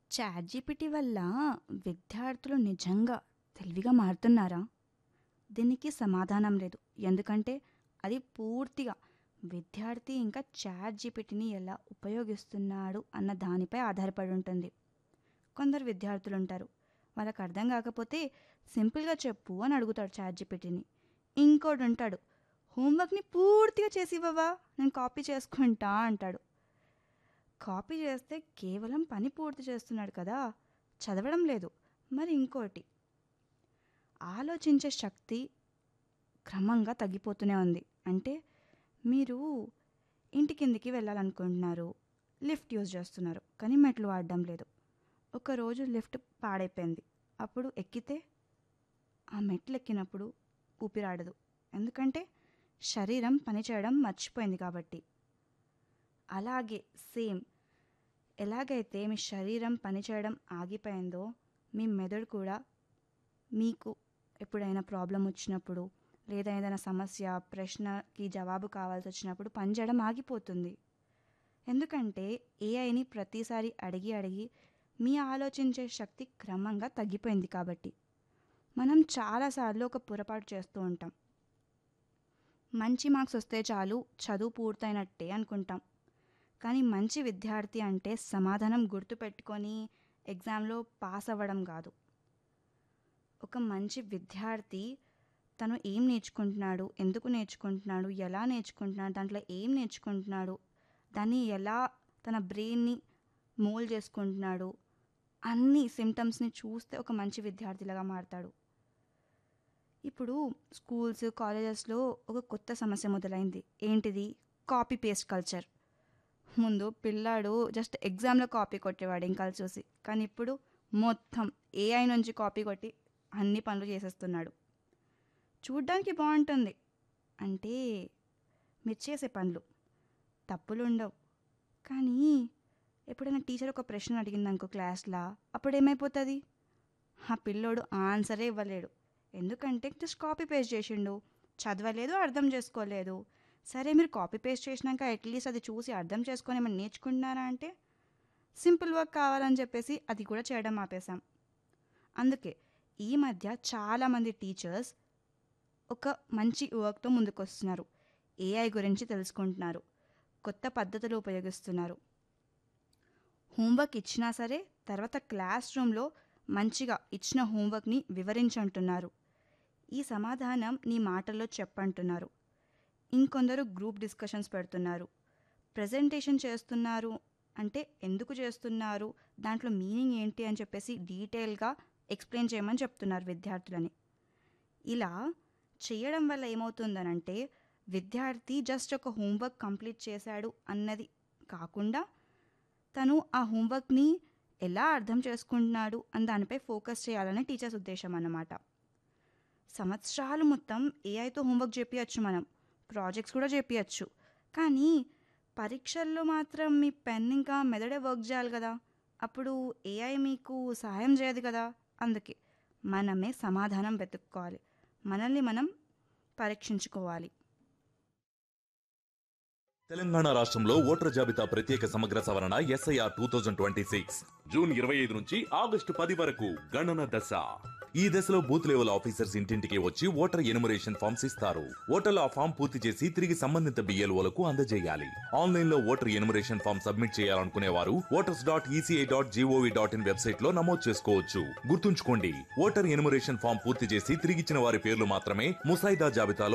ChatGPT వల్ల విద్యార్థులు నిజంగా తెలివిగా మారుతున్నారా? దీనికి సమాధానం లేదు. ఎందుకంటే అది పూర్తిగా విద్యార్థి ఇంకా చాట్‌జీపీటీని ఎలా ఉపయోగిస్తున్నాడు అన్న దానిపై ఆధారపడి ఉంటుంది. కొందరు విద్యార్థులుంటారు. వాళ్ళకి అర్థం కాకపోతే సింపుల్‌గా చెప్పు అని అడుగుతాడు చాట్‌జీపీటీని. ఇంకోడుంటాడు. హోంవర్క్‌ని పూర్తిగా చేసివ్వవా? నేను కాపీ చేసుకుంటా అంటాడు. కాపీ చేస్తే కేవలం పని పూర్తి చేస్తున్నాడు కదా! చదవడం లేదు. మరి ఇంకోటి ఆలోచించే శక్తి క్రమంగా తగ్గిపోతూనే ఉంది. అంటే మీరు ఇంటి కిందకి వెళ్ళాలనుకుంటున్నారు. లిఫ్ట్ యూజ్ చేస్తున్నారు. కానీ మెట్లు వాడడం లేదు. ఒకరోజు లిఫ్ట్ పాడైపోయింది. అప్పుడు ఎక్కితే ఆ మెట్లెక్కినప్పుడు ఊపిరాడదు. ఎందుకంటే శరీరం పనిచేయడం మర్చిపోయింది కాబట్టి. అలాగే సేమ్ ఎలాగైతే మీ శరీరం పనిచేయడం ఆగిపోయిందో మీ మెదడు కూడా మీకు ఎప్పుడైనా ప్రాబ్లమ్ వచ్చినప్పుడు లేదా ఏదైనా సమస్య, ప్రశ్నకి జవాబు కావాల్సొచ్చినప్పుడు పనిచేయడం ఆగిపోతుంది. ఎందుకంటే ఏఐని ప్రతిసారి అడిగి అడిగి మీ ఆలోచించే శక్తి క్రమంగా తగ్గిపోయింది కాబట్టి. మనం చాలా సార్లు ఒక పొరపాటు చేస్తూ ఉంటాం. మంచి మార్క్స్ వస్తే చాలు చదువు పూర్తయినట్టే అనుకుంటాం. కానీ మంచి విద్యార్థి అంటే సమాధానం గుర్తుపెట్టుకొని ఎగ్జామ్‌లో పాస్ అవ్వడం కాదు. ఒక మంచి విద్యార్థి తను ఏం నేర్చుకుంటున్నాడు? ఎందుకు నేర్చుకుంటున్నాడు? ఎలా నేర్చుకుంటున్నాడు? దాంట్లో ఏం నేర్చుకుంటున్నాడు? దాన్ని ఎలా తన బ్రెయిన్‌ని మోల్డ్ చేసుకుంటున్నాడు? అన్ని సింప్టమ్స్‌ని చూస్తే ఒక మంచి విద్యార్థిలాగా మారతాడు. ఇప్పుడు స్కూల్స్, కాలేజెస్‌లో ఒక కొత్త సమస్య మొదలైంది. ఏంటిది? Copy paste culture. ముందు పిల్లాడు జస్ట్ ఎగ్జామ్‌లో కాపీ కొట్టేవాడు ఇంకాలు చూసి. కానీ ఇప్పుడు మొత్తం ఏఐ నుంచి కాపీ కొట్టి అన్ని పనులు చేసేస్తున్నాడు. చూడ్డానికి బావుంటుంది. అంటే మీరు చేసే పనులు. తప్పులుండవు. కానీ ఎప్పుడైనా టీచర్ ఒక ప్రశ్న అడిగిందనుకో క్లాస్‌లా అప్పుడేమైపోతది? ఆ పిల్లోడు ఆన్సరే ఇవ్వలేడు. ఎందుకంటే జస్ట్ కాపీ పేస్ట్ చేసిండు. చదవలేదు, అర్థం చేసుకోలేదు. సరే మీరు కాపీ పేస్ట్ చేసినాక అట్‌లీస్ట్ అది చూసి అర్థం చేసుకొని ఏమైనా నేర్చుకుంటున్నారా అంటే సింపుల్ వర్క్ కావాలని చెప్పేసి అది కూడా చేయడం ఆపేసాం. అందుకే ఈ మధ్య చాలామంది టీచర్స్ ఒక మంచి వర్క్‌తో ముందుకొస్తున్నారు. ఏఐ గురించి తెలుసుకుంటున్నారు. కొత్త పద్ధతులు ఉపయోగిస్తున్నారు. హోంవర్క్ ఇచ్చినా సరే తర్వాత క్లాస్ రూమ్‌లో మంచిగా ఇచ్చిన హోంవర్క్‌ని వివరించంటున్నారు. ఈ సమాధానం నీ మాటల్లో చెప్పంటున్నారు. ఇంకొందరు గ్రూప్ డిస్కషన్స్ పెడుతున్నారు. ప్రెజెంటేషన్ చేస్తున్నారు అంటే ఎందుకు చేస్తున్నారు? దాంట్లో మీనింగ్ ఏంటి అని చెప్పేసి డీటెయిల్‌గా ఎక్స్‌ప్లెయిన్ చేయమని చెప్తున్నారు విద్యార్థులని. ఇలా చేయడం వల్ల ఏమవుతుందనంటే విద్యార్థి జస్ట్ ఒక హోంవర్క్ కంప్లీట్ చేశాడు అన్నది కాకుండా తను ఆ హోంవర్క్‌ని ఎలా అర్థం చేసుకుంటున్నాడు అన్న దానిపై ఫోకస్ చేయాలని టీచర్స్ ఉద్దేశం అన్నమాట. సంవత్సరాలు మొత్తం ఏఐతో హోంవర్క్ చేపియొచ్చు మనం. ప్రాజెక్ట్స్ కూడా చేపియొచ్చు. కానీ పరీక్షల్లో మాత్రం మీ పెన్ ఇంకా మెదడే వర్క్ చేయాలి కదా! అప్పుడు ఏఐ మీకు సహాయం చేయదు కదా! అందుకే మనమే సమాధానం వెతుక్కోవాలి. మనల్ని మనం పరీక్షించుకోవాలి. తెలంగాణ రాష్ట్రంలో ఓటర్ జాబితా ప్రత్యేక సమగ్ర సవరణ SIR two thousand twenty six June ఇరవై ఐదు నుంచి ఆగస్టు పది వరకు గణన దశ ఈ దశలో బూత్ లెవెల్ ఆఫీసర్స్ ఇంటింటికి వచ్చి ఓటర్ ఎనుమరేషన్ ఫామ్స్ ఇస్తారు ఓటర్లు ఆ ఫామ్ పూర్తి చేసి తిరిగి సంబంధిత బిఎల్ఓలకు అందజేయాలి ఆన్లైన్ లో ఓటర్ ఎనుమరేషన్ ఫామ్ సబ్మిట్ చేయాలనుకునే వారు voters dot ECI dot GOV dot in website లో నమోదు చేసుకోవచ్చు గుర్తుంచుకోండి ఓటర్ ఎనుమరేషన్ ఫామ్ పూర్తి చేసి తిరిగిచ్చిన వారి పేర్లు మాత్రమే ముసాయిదా జాబితాలో